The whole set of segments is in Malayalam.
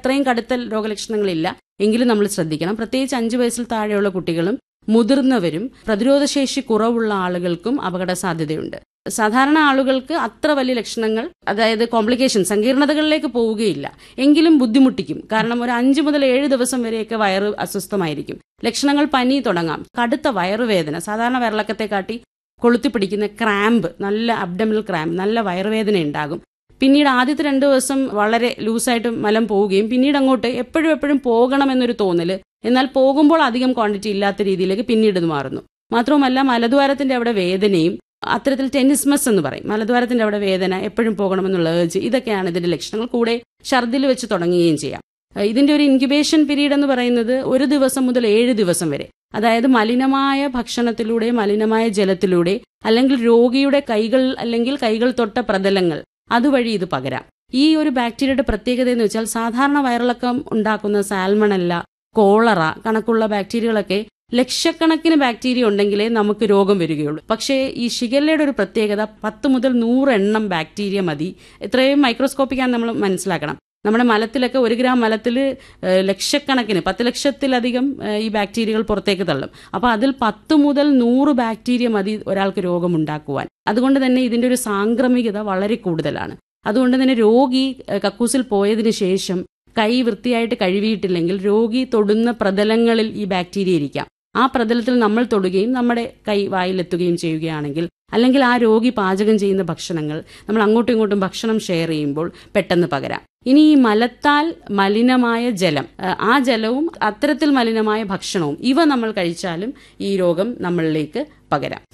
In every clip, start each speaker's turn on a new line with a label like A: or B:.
A: അത്രയും കടുത്ത രോഗലക്ഷണങ്ങളില്ല എങ്കിലും നമ്മൾ ശ്രദ്ധിക്കണം പ്രത്യേകിച്ച് അഞ്ചു വയസ്സിൽ താഴെയുള്ള കുട്ടികളും മുതിർന്നവരും പ്രതിരോധശേഷി കുറവുള്ള ആളുകൾക്കും അപകട സാധ്യതയുണ്ട് സാധാരണ ആളുകൾക്ക് അത്ര വലിയ ലക്ഷണങ്ങൾ അതായത് കോംപ്ലിക്കേഷൻ സങ്കീർണതകളിലേക്ക് പോവുകയില്ല എങ്കിലും ബുദ്ധിമുട്ടിക്കും കാരണം ഒരു അഞ്ച് മുതൽ ഏഴ് ദിവസം വരെയൊക്കെ വയറ് അസ്വസ്ഥമായിരിക്കും ലക്ഷണങ്ങൾ പനി തുടങ്ങാം കടുത്ത വയറുവേദന സാധാരണ വയറിളക്കത്തെ കാട്ടി കൊളുത്തി പിടിക്കുന്ന ക്രാമ്പ് നല്ല അബ്ഡമിനൽ ക്രാമ്പ് നല്ല വയറുവേദന ഉണ്ടാകും പിന്നീട് ആദ്യത്തെ രണ്ട് ദിവസം വളരെ ലൂസായിട്ട് മലം പോവുകയും പിന്നീട് അങ്ങോട്ട് എപ്പോഴും എപ്പോഴും പോകണമെന്നൊരു തോന്നല് എന്നാൽ പോകുമ്പോൾ അധികം ക്വാണ്ടിറ്റി ഇല്ലാത്ത രീതിയിലേക്ക് പിന്നീട് ഇത് മാറുന്നു മാത്രവുമല്ല മലദ്വാരത്തിന്റെ അവിടെ വേദനയും അത്തരത്തിൽ ടെന്നിസ്മസ് എന്ന് പറയും മലദ്വാരത്തിന്റെ അവിടെ വേദന എപ്പോഴും പോകണമെന്നുള്ള ഏജ് ഇതൊക്കെയാണ് ഇതിന്റെ ലക്ഷണങ്ങൾ കൂടെ ഛർദിൽ വെച്ച് തുടങ്ങുകയും ചെയ്യാം ഏഹ് ഇതിന്റെ ഒരു ഇൻക്യുബേഷൻ പീരീഡ് എന്ന് പറയുന്നത് ഒരു ദിവസം മുതൽ ഏഴ് ദിവസം വരെ അതായത് മലിനമായ ഭക്ഷണത്തിലൂടെ മലിനമായ ജലത്തിലൂടെ അല്ലെങ്കിൽ രോഗിയുടെ കൈകൾ അല്ലെങ്കിൽ കൈകൾ തൊട്ട പ്രതലങ്ങൾ അതുവഴി ഇത് പകരാം ഈ ഒരു ബാക്ടീരിയയുടെ പ്രത്യേകത എന്ന് വെച്ചാൽ സാധാരണ വയറിളക്കം ഉണ്ടാക്കുന്ന സാൽമണല്ല കോളറ കണക്കുള്ള ബാക്ടീരിയകളൊക്കെ ലക്ഷക്കണക്കിന് ബാക്ടീരിയ ഉണ്ടെങ്കിലേ നമുക്ക് രോഗം വരികയുള്ളൂ പക്ഷേ ഈ ഷിഗല്ലയുടെ ഒരു പ്രത്യേകത പത്ത് മുതൽ നൂറ് എണ്ണം ബാക്ടീരിയ മതി ഇത്രയും മൈക്രോസ്കോപ്പിക്കാണ് നമ്മൾ മനസ്സിലാക്കണം നമ്മുടെ മലത്തിലൊക്കെ ഒരു ഗ്രാം മലത്തിൽ ലക്ഷക്കണക്കിന് പത്ത് ലക്ഷത്തിലധികം ഏഹ്, ഈ ബാക്ടീരിയകൾ പുറത്തേക്ക് തള്ളും അപ്പോൾ അതിൽ പത്ത് മുതൽ നൂറ് ബാക്ടീരിയ മതി ഒരാൾക്ക് രോഗമുണ്ടാക്കുവാൻ അതുകൊണ്ട് തന്നെ ഇതിന്റെ ഒരു സാംക്രമികത വളരെ കൂടുതലാണ് അതുകൊണ്ട് തന്നെ രോഗി ഏഹ്, കക്കൂസിൽ പോയതിനു ശേഷം കൈ വൃത്തിയായിട്ട് കഴുകിയിട്ടില്ലെങ്കിൽ രോഗി തൊടുന്ന പ്രതലങ്ങളിൽ ഈ ബാക്ടീരിയ ഇരിക്കാം ആ പ്രതലത്തിൽ നമ്മൾ തൊടുകയും നമ്മുടെ കൈ വായിലെത്തുകയും ചെയ്യുകയാണെങ്കിൽ അല്ലെങ്കിൽ ആ രോഗി പാചകം ചെയ്യുന്ന ഭക്ഷണങ്ങൾ നമ്മൾ അങ്ങോട്ടും ഇങ്ങോട്ടും ഭക്ഷണം ഷെയർ ചെയ്യുമ്പോൾ പെട്ടെന്ന് പകരാം ഇനി ഈ മലത്താൽ മലിനമായ ജലം ഏഹ്, ആ ജലവും അത്തരത്തിൽ മലിനമായ ഭക്ഷണവും ഇവ നമ്മൾ കഴിച്ചാലും ഈ രോഗം നമ്മളിലേക്ക് പകരാം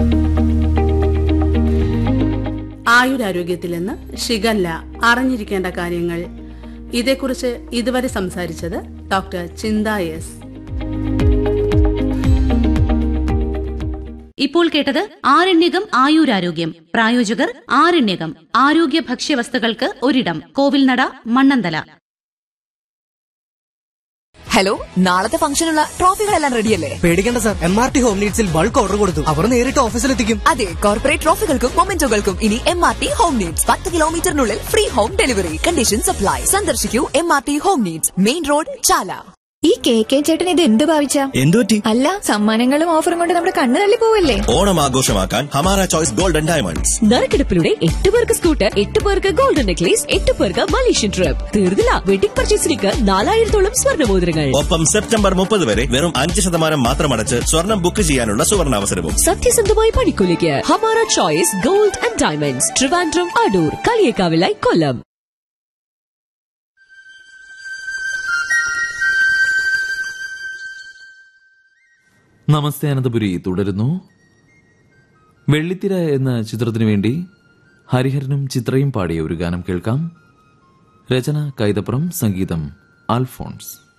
B: ആയുരാരോഗ്യത്തിൽ നിന്ന് ഷിഗല്ല അറിഞ്ഞിരിക്കേണ്ട കാര്യങ്ങൾ ഇതേക്കുറിച്ച് ഇതുവരെ സംസാരിച്ചത് ഡോക്ടർ ചിന്ത എസ്
C: ഇപ്പോൾ കേട്ടത് ആരണ്യകം ആയുരാരോഗ്യം പ്രായോജകർ ആരണ്യകം ആരോഗ്യ ഭക്ഷ്യവസ്തുക്കൾക്ക് ഒരിടം കോവിൽനട മണ്ണന്തല
D: ഹലോ നാളത്തെ ഫംഗ്ഷനുള്ള ട്രോഫികളെല്ലാം റെഡിയല്ലേ
E: പേടിക്കേണ്ട sir M R T home നീഡ്സിൽ ബൾക്ക് ഓർഡർ കൊടുത്തു അവർ നേരിട്ട് ഓഫീസിലെത്തിക്കും
D: അതെ കോർപ്പറേറ്റ് ട്രോഫികൾക്കും മൊമെന്റോകൾക്കും ഇനി M R T home needs പത്ത് കിലോമീറ്ററിനുള്ളിൽ free home delivery condition apply സന്ദർശിക്കൂ M R T home needs main road Chala
F: ഈ കെ കെ ചേട്ടൻ ഇത് എന്ത് ഭാവിച്ച
G: എന്തുപറ്റി
F: അല്ല സമ്മാനങ്ങളും ഓഫറും കൊണ്ട് നമ്മുടെ കണ്ണ് തള്ളി പോവല്ലേ
G: ഓണം ആഘോഷമാക്കാൻ ഹമാര ചോയ്സ് ഗോൾഡൻ ഡയമണ്ട്സ്
H: നറുക്കെടുപ്പിലൂടെ എട്ട് പേർക്ക് സ്കൂട്ടർ എട്ട് പേർക്ക് ഗോൾഡൻ നെക്ലേസ് എട്ട് പേർക്ക് മലേഷ്യൻ ട്രിപ്പ് തീർന്നില്ല വെഡിംഗ് പർച്ചേസിലേക്ക് നാലായിരത്തോളം സ്വർണ്ണമോതിരങ്ങൾ
G: ഒപ്പം സെപ്റ്റംബർ മുപ്പത് വരെ വെറും അഞ്ച് ശതമാനം മാത്രമടച്ച് സ്വർണം ബുക്ക് ചെയ്യാനുള്ള സുവർണാവസരവും
H: സത്യസന്ധമായ പണിക്കൂലിക്ക് Hamara choice gold and diamonds Trivandrum Adoor കളിയേക്കാവിലായി കൊല്ലം
I: നമസ്തേ അനന്തപുരി തുടരുന്നു വെള്ളിത്തിര എന്ന ചിത്രത്തിനു വേണ്ടി ഹരിഹരനും ചിത്രയും പാടിയ ഒരു ഗാനം കേൾക്കാം രചന കൈതപ്പുറം സംഗീതം അൽഫോൺസ്